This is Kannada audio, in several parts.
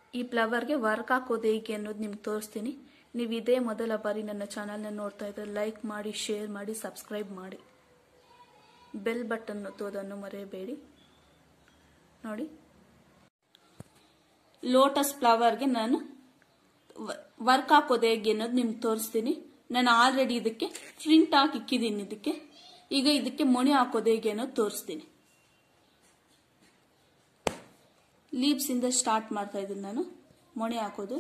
ಈ ಫ್ಲವರ್ಗೆ ವರ್ಕ್ ಹಾಕೋದು ಹೇಗೆ ಅನ್ನೋದು ನಿಮ್ಗೆ ತೋರಿಸ್ತೀನಿ ನೀವು ಇದೇ ಮೊದಲ ಬಾರಿ ನನ್ನ ಚಾನಲ್ನ ನೋಡ್ತಾ ಇದ್ರೆ ಲೈಕ್ ಮಾಡಿ ಶೇರ್ ಮಾಡಿ ಸಬ್ಸ್ಕ್ರೈಬ್ ಮಾಡಿ ಬೆಲ್ ಬಟನ್ ಒತ್ತೋದನ್ನು ಮರೆಯಬೇಡಿ ನೋಡಿ ಲೋಟಸ್ ಫ್ಲವರ್ಗೆ ನಾನು ವರ್ಕ್ ಹಾಕೋದು ಹೇಗೆ ಅನ್ನೋದು ನಿಮ್ಗೆ ತೋರಿಸ್ತೀನಿ ನಾನು ಆಲ್ರೆಡಿ ಇದಕ್ಕೆ ಪ್ರಿಂಟ್ ಹಾಕಿ ಇಕ್ಕಿದ್ದೀನಿ ಇದಕ್ಕೆ ಈಗ ಇದಕ್ಕೆ ಮೊಣೆ ಹಾಕೋದು ಹೇಗೆ ಅನ್ನೋದು ತೋರಿಸ್ತೀನಿ ಲೀವ್ಸ್ ಇಂದ ಸ್ಟಾರ್ಟ್ ಮಾಡ್ತಾ ಇದ್ದೀನಿ ನಾನು ಮೊಣೆ ಹಾಕೋದು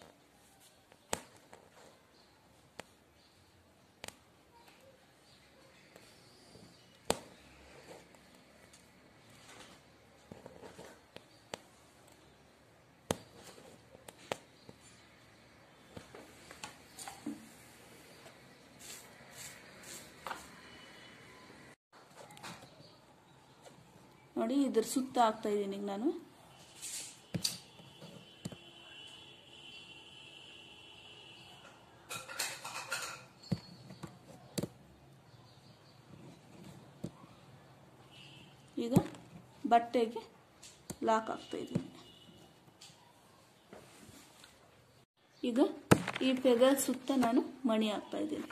ನೋಡಿ ಇದ್ರ ಸುತ್ತ ಹಾಕ್ತಾ ಇದ್ದೀನಿ ಈಗ ನಾನು ಈಗ ಬಟ್ಟೆಗೆ ಲಾಕ್ ಆಗ್ತಾ ಇದ್ದೀನಿ ಈಗ ಈ ಪೆದಲ್ ಸುತ್ತ ನಾನು ಮಣಿ ಹಾಕ್ತಾ ಇದ್ದೀನಿ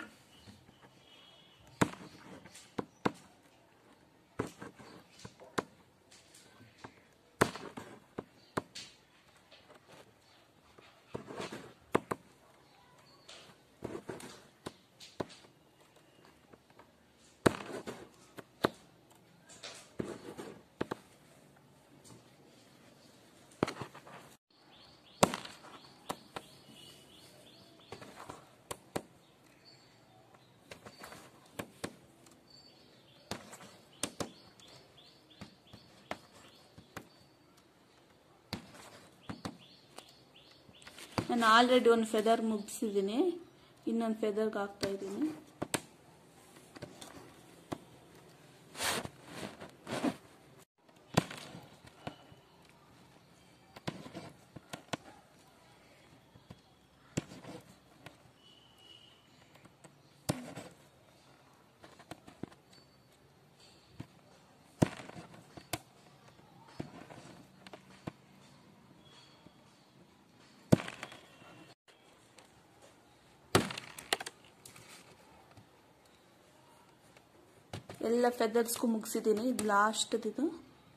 ನಾನು ಆಲ್ರೆಡಿ ಒಂದು ಫೆದರ್ ಮುಗಿಸಿದ್ದೀನಿ ಇನ್ನೊಂದು ಫೆದರ್ಗೆ ಹಾಕ್ತಾ ಇದ್ದೀನಿ ಎಲ್ಲ ಫೆದರ್ಸ್ಗೂ ಮುಗಿಸಿದ್ದೀನಿ ಇದು ಲಾಸ್ಟ್ದಿದು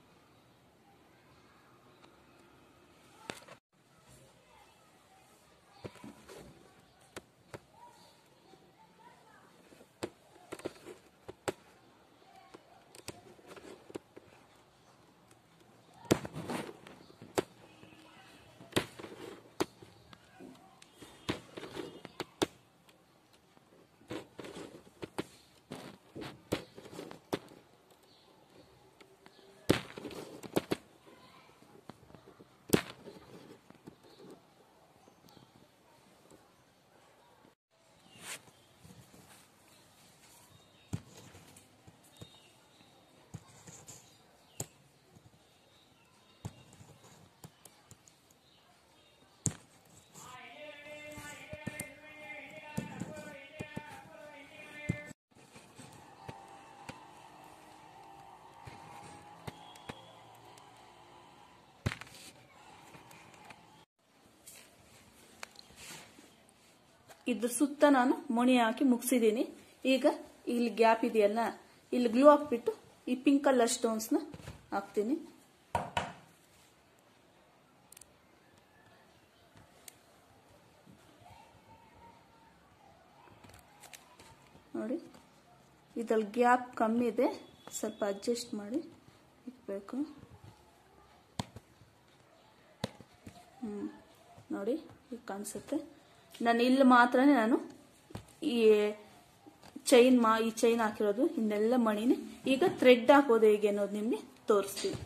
ಇದ್ರ ಸುತ್ತ ನಾನು ಮೊಣಿ ಹಾಕಿ ಮುಗಿಸಿದ್ದೀನಿ ಈಗ ಇಲ್ಲಿ ಗ್ಯಾಪ್ ಇದೆಯಲ್ಲ ಇಲ್ಲಿ ಗ್ಲೂ ಹಾಕ್ಬಿಟ್ಟು ಈ ಪಿಂಕ್ ಕಲರ್ ಸ್ಟೋನ್ಸ್ನ ಹಾಕ್ತೀನಿ ನೋಡಿ ಇದ್ರಲ್ಲಿ ಗ್ಯಾಪ್ ಕಮ್ಮಿ ಇದೆ ಸ್ವಲ್ಪ ಅಡ್ಜಸ್ಟ್ ಮಾಡಿ ಇಕ್ಬೇಕು ಹ್ಞೂ ನೋಡಿ ಈಗ ಕಾಣಿಸುತ್ತೆ ನಾನು ಇಲ್ಲಿ ಮಾತ್ರ ನಾನು ಈ ಚೈನ್ ಮಾ ಈ ಚೈನ್ ಹಾಕಿರೋದು ಇನ್ನೆಲ್ಲ ಮಣಿನೇ ಈಗ ಥ್ರೆಡ್ ಹಾಕೋದು ಹೇಗೆ ಅನ್ನೋದು ನಿಮಗೆ ತೋರಿಸ್ತೀನಿ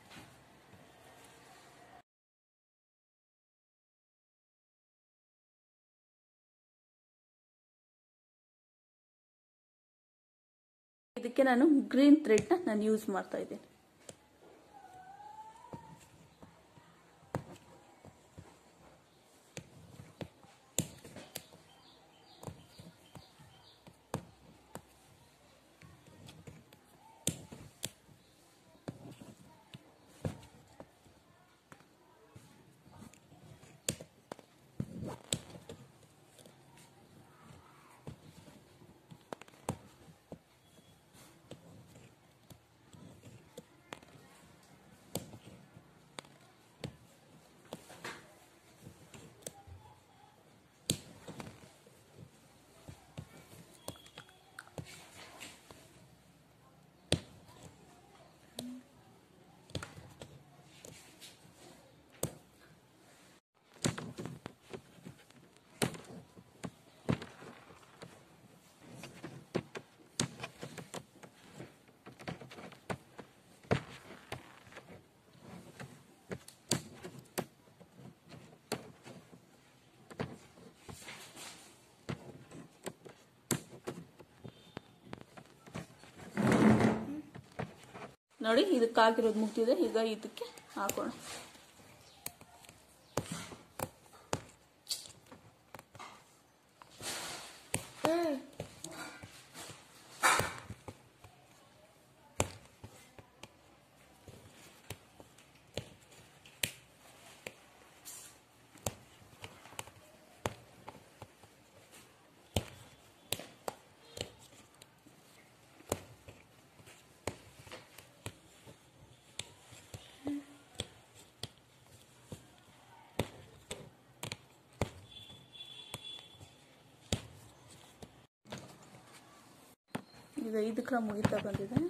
ಇದಕ್ಕೆ ನಾನು ಗ್ರೀನ್ ಥ್ರೆಡ್ನ ನಾನು ಯೂಸ್ ಮಾಡ್ತಾ ಇದ್ದೀನಿ ನೋಡಿ ಇದಕ್ಕಾಗಿರೋದು ಮುಗ್ದಿದೆ ಈಗ ಇದಕ್ಕೆ ಹಾಕೋಣ ಈಗ ಇದಕ್ಕೆ ಮುಗಿತಾ ಬಂದಿದೆ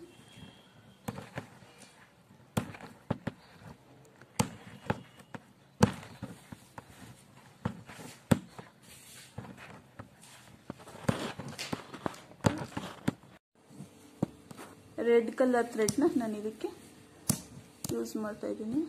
ರೆಡ್ ಕಲರ್ ಥ್ರೆಡ್ನ ನಾನು ಇದಕ್ಕೆ ಯೂಸ್ ಮಾಡ್ತಾ ಇದ್ದೀನಿ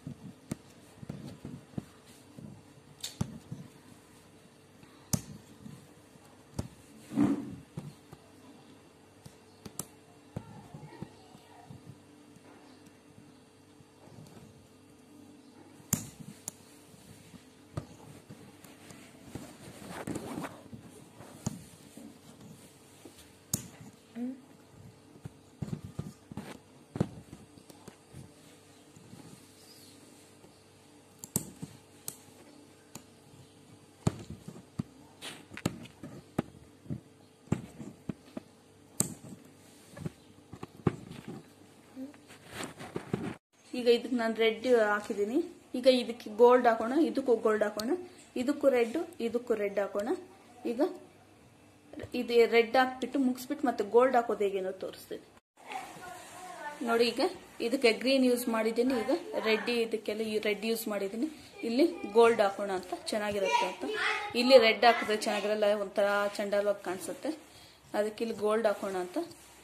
ಈಗ ಇದಕ್ಕೆ ನಾನು ರೆಡ್ ಹಾಕಿದ್ದೀನಿ ಈಗ ಇದಕ್ಕೆ ಗೋಲ್ಡ್ ಹಾಕೋಣ ಇದಕ್ಕೂ ಗೋಲ್ಡ್ ಹಾಕೋಣ ಇದಕ್ಕೂ ರೆಡ್ ಇದಕ್ಕೂ ರೆಡ್ ಹಾಕೋಣ ಈಗ ಇದು ರೆಡ್ ಹಾಕ್ಬಿಟ್ಟು ಮುಗಿಸ್ಬಿಟ್ಟು ಮತ್ತೆ ಗೋಲ್ಡ್ ಹಾಕೋದು ಹೇಗೇನೋ ತೋರಿಸ್ತೀನಿ ನೋಡಿ ಈಗ ಇದಕ್ಕೆ ಗ್ರೀನ್ ಯೂಸ್ ಮಾಡಿದ್ದೀನಿ ಈಗ ರೆಡ್ ಇದಕ್ಕೆಲ್ಲ ರೆಡ್ ಯೂಸ್ ಮಾಡಿದ್ದೀನಿ ಇಲ್ಲಿ ಗೋಲ್ಡ್ ಹಾಕೋಣ ಅಂತ ಚೆನ್ನಾಗಿರುತ್ತೆ ಅಂತ ಇಲ್ಲಿ ರೆಡ್ ಹಾಕಿದ್ರೆ ಚೆನ್ನಾಗಿರಲ್ಲ ಒಂಥರ ಚಂಡಾಲವಾಗಿ ಕಾಣಿಸುತ್ತೆ ಅದಕ್ಕೆ ಇಲ್ಲಿ ಗೋಲ್ಡ್ ಹಾಕೋಣ ಅಂತ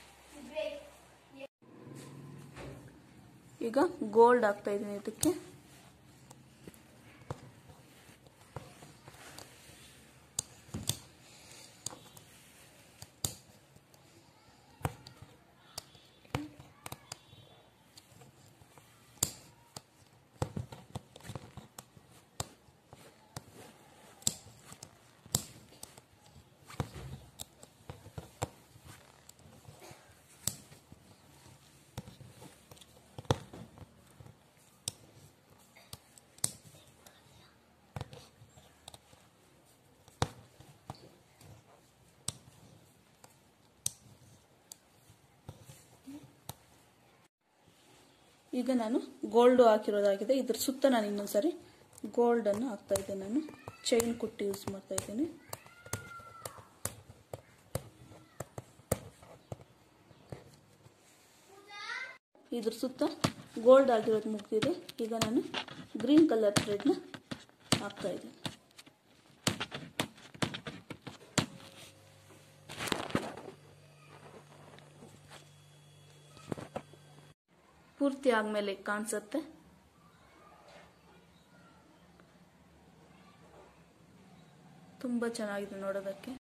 ಈಗ ಗೋಲ್ಡ್ ಹಾಕ್ತಾ ಇದ್ದೀನಿ ಇದಕ್ಕೆ ಈಗ ನಾನು ಗೋಲ್ಡ್ ಹಾಕಿರೋದಾಗಿದೆ ಇದ್ರ ಸುತ್ತ ನಾನು ಇನ್ನೊಂದ್ಸರಿ ಗೋಲ್ಡ್ ಅನ್ನು ಹಾಕ್ತಾ ಇದ್ದೇನೆ ನಾನು ಚೈನ್ ಕುಟ್ಟಿ ಯೂಸ್ ಮಾಡ್ತಾ ಇದ್ದೇನೆ ಇದ್ರ ಸುತ್ತ ಗೋಲ್ಡ್ ಆಗಿರೋದು ಮುಗ್ದಿದೆ ಈಗ ನಾನು ಗ್ರೀನ್ ಕಲರ್ ಥ್ರೆಡ್ನ ಹಾಕ್ತಾ ಇದ್ದೀನಿ ಪೂರ್ತಿ ಆದ್ಮೇಲೆ ಕಾಣಿಸುತ್ತೆ ತುಂಬ ಚೆನ್ನಾಗಿದೆ ನೋಡೋದಕ್ಕೆ